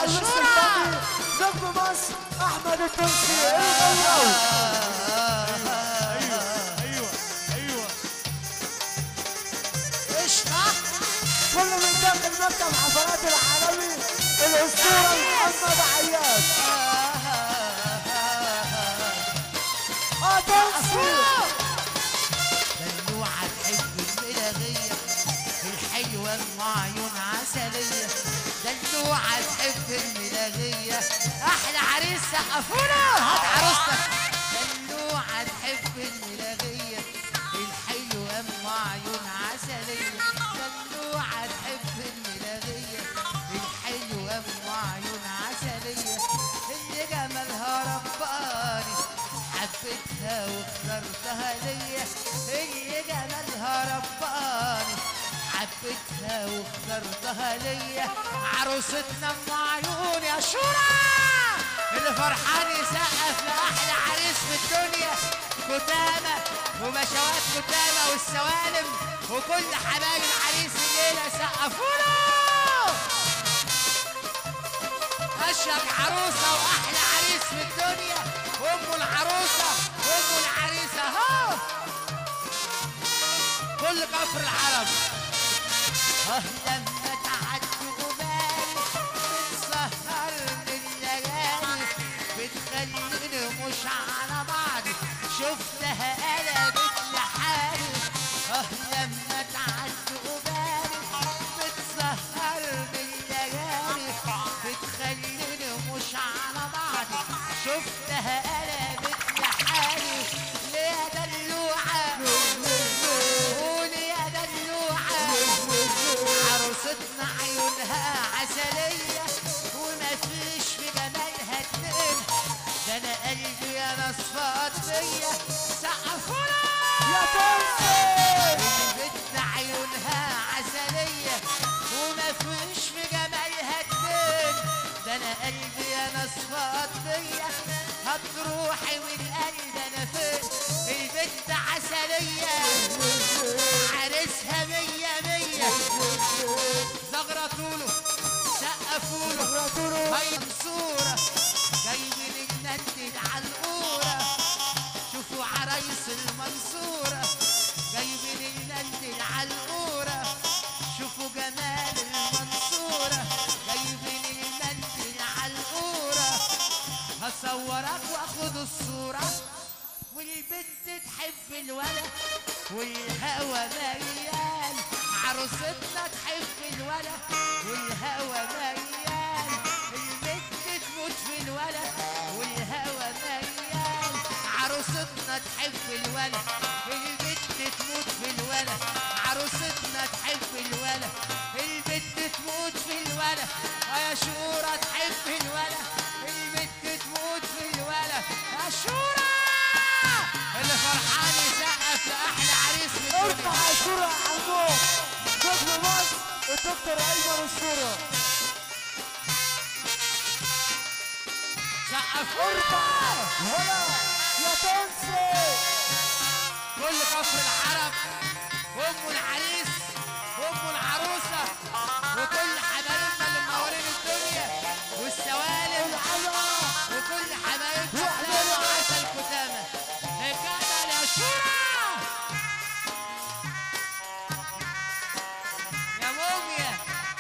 العريس شورى. الثاني نجم مصر احمد التونسي الغلاوي ايوه ايوه ايوه قشطة كل من داخل مكتب حفلات العالمي الاسطوره محمد عياد اه تونسي دلوعة تحب الملاغية الحلوة ام عيون عسلية دلوعة تحب الملاغية أحلى عريس سقفونا هات عروستك دلوعة تحب الملاغية الحلوة ام عيون عسلية دلوعة تحب الملاغية الحلوة ام عيون عسلية اللي جمالها رباني حبيتها واخترتها ليا هي جمالها رباني حبيتها واخترتها ليا عروستنا ام عيون يا شورى اللي فرحان يسقف لاحلى عريس في الدنيا كتامة وبشوات كتامة والسوالم وكل حبايب العريس الليلة سقفوا له اشهر عروسه واحلى عريس في الدنيا ام العروسه وام العريسه ها كل كفر العرب اه لما تعدوا جبال بتسهرني الليالي بتخليني مش على بعضي شفتها قلبت لحالي اه لما تعدوا جبال بتسهرني الليالي بتخليني مش على بعضي شفتها قلبت لحالي ليه دلوعة قولي يا دلوعة عروستنا عيونها عسلية وما فيش في جمالها اتنين ده انا قلبي يا ناس فاضية سقفونا يا تونسي البت عيونها عسلية وما فيش في جمالها اتنين ده انا قلبي يا ناس فاضية هتروحي والقلب انا فين البت عسلية عريسها مية مية زغرطوله سقفوله زغرطوله. هاي منصورة جايبين الندل على القورة شوفوا عرايس المنصورة جايبين الندل على القورة شوفوا جمال المنصورة جايبين الندل على القورة هصورك واخد الصورة والبنت تحب الولد والهوى ميال عروستنا تحب الولد والهوى ميال البنت تموت في الولد والهوى ميال عروستنا تحب الولد البنت تموت في الولد عروستنا تحب الولد البنت تموت في الولد يا شورى تحب الولد البنت تموت في الولد يا شورى اللي فرحان يسقف لاحلى عريس في الدنيا ارفع الصورة على الفوق نجم مصر الدكتور ايمن الصورة سقف ارفع ولا يا تونسي كل كفر العرب وام العريس وام العروسه وكل حبايبنا اللي منورين الدنيا والسوالم العلا وكل حبايبنا وأحلى كتامة وعسل كتامة نكمل يا شورى يا موميا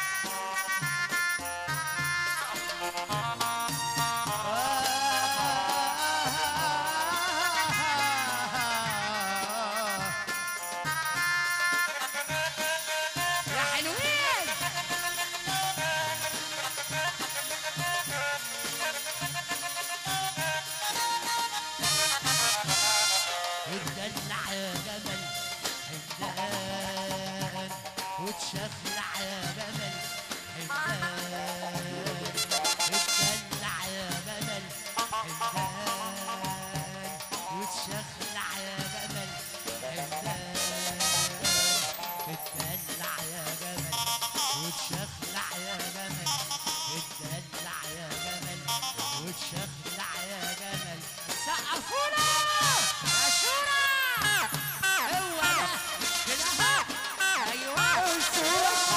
يا حلوين الدلع يا جمل حمدان وتشخلع يا جمل حمدان الدلع يا جمل حمدان وتشخلع يا جمل حمدان الدلع يا جمل وتشخلع يا جمل الدلع يا جمل وتشخلع يا جمل سقفونا يا شورى هو ده كده اهو ايوه الصورة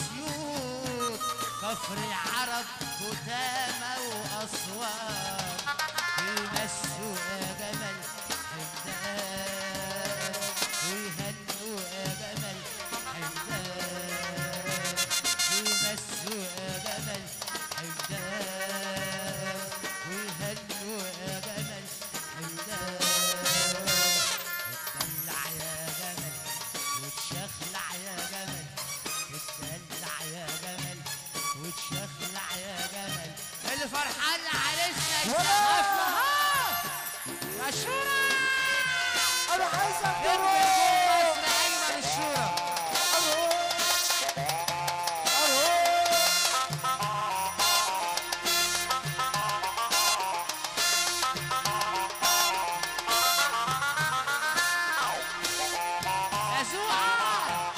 واسيوط كفر العرب كتامة وأسوان يمسوا يا جمل حمدان ويهنوا يا جمل حمدان يمسوا يا جمل حمدان ويهنوا يا جمل حمدان اتدلع يا جمل وتشخلع يا جمل اتدلع يا جمل وتشخلع يا جمل اللي فرحان عريسنا يسقف لها يا شورى انا عايزك ارمي تروح جول مصر ايمن الشورى يا زوعة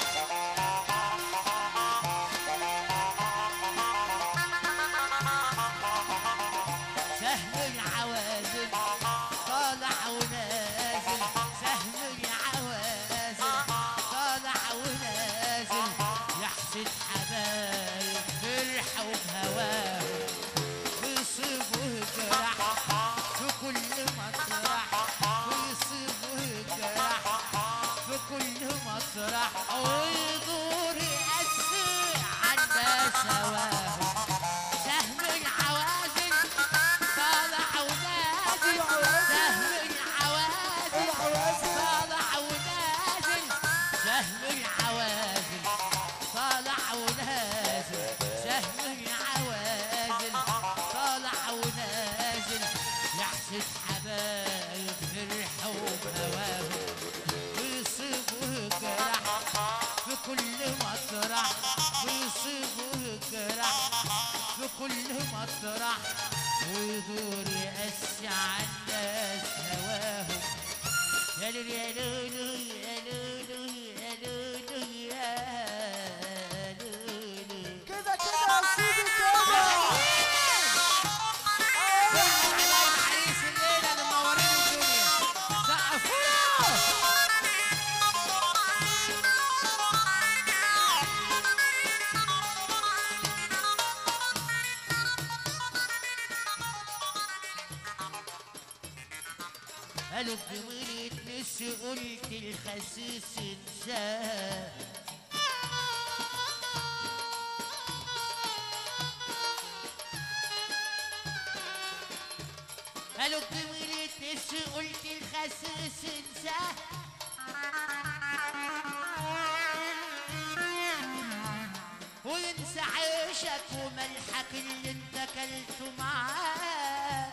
سهم العوازل طالع ونازل سهم العوازل طالع ونازل يحسد حبايب فرحوا بهواهم ويصيبوا جرح في كل مطرح ويصيبوا جرح في كل مطرح ويدور يأسي عنا سواهم سهم العوازل طالع ونازل سهم العوازل طالع ونازل سهم العوازل طالع ونازل سهم العوازل طالع ونازل يحسد حبايب فرحوا بهواهم ويصيبوا جرح في كل مطرح ويصيبوا جرح في كل مطرح ويدور يأسي على الناس هواهم يا لولو يا لولو يا لولو يا لولو يا لولو كده كده يا سيدي كده على العريس الليلة اللي منورين الدنيا سقفوا قالوا الجميل يتنسي قلت الخسيس انساه قالوا الجميل يتنسي قلت الخسيس انساه وينسى عيشك وملحك اللي انت اكلته معاه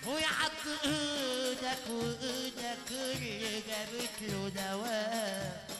ويعض ايدك وايدك اللي جابت له دواء